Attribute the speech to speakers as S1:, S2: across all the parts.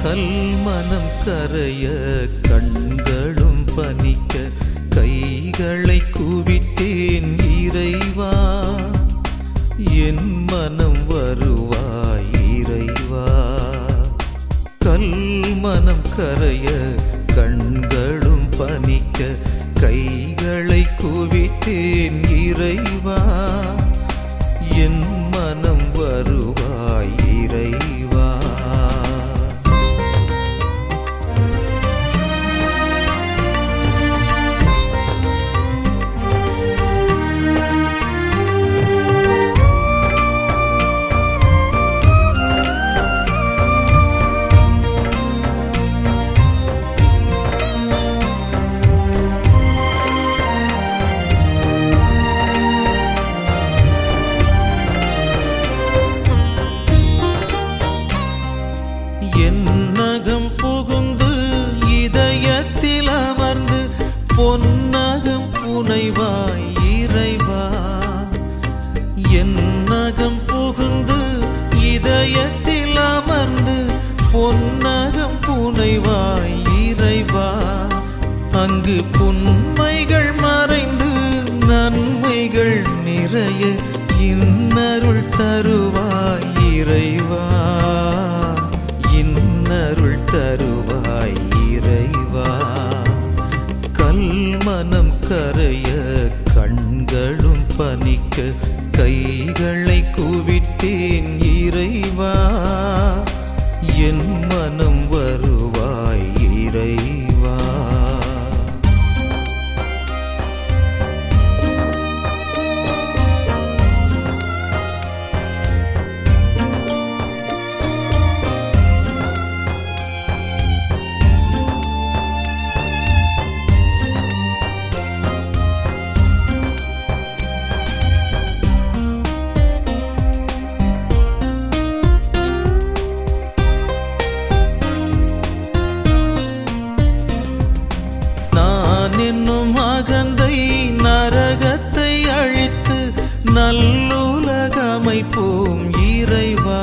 S1: கல்மனம் கரைய கண்களும் பனிக்க கைகளை குவித்தேன் இறைவா என் மனம் வருவாய் இறைவா கல்மனம் கரைய கண்களும் பனிக்க கைகளை குவித்தேன் இறைவா என் மனம் வருவாய் இறைவா என்னகம் புகுந்து இதயத்தில் அமர்ந்து பொன்னகம் புனைவாய் இறைவா என்னகம் புகுந்து இதயத்தில் அமர்ந்து பொன்னகம் புனைவாய் இறைவா அங்கு புன்மைகள் மறைந்து நன்மைகள் நிறைய இன்னருள் தருவாய் இறைவா இன்னருள் தருவாய் இறைவா கல்மனம் கரைய கண்களும் பனிக்க கைகளை குவித்தேன் இறைவா என் மனம் வருவாய் இறைவா நான் என்னும் அகந்தை நரகத்தை அழித்து நல்லுலகமைப்போம் இறைவா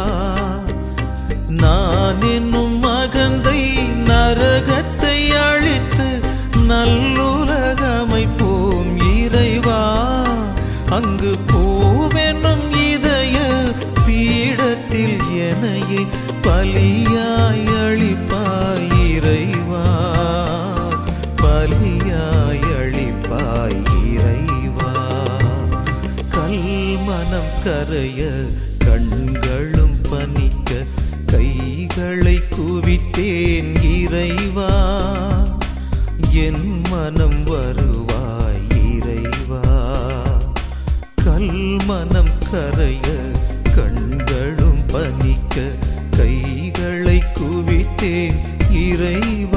S1: நான் என்னும் அகந்தை நரகத்தை அழித்து நல்லுலகமைப்போம் இறைவா அங்கு பூவெனும் இதய பீடத்தில் எனையே பலியாய் அளிப்பாய் இறைவா பலியாய் அளிப்பாய் இறைவா கல்மனம் கரைய கண்களும் பனிக்க கைகளை குவித்தேன் இறைவா என் மனம் வருவாய் இறைவா கல்மனம் கரைய கண்களும் பனிக்க கைகளை குவித்தேன் இறைவா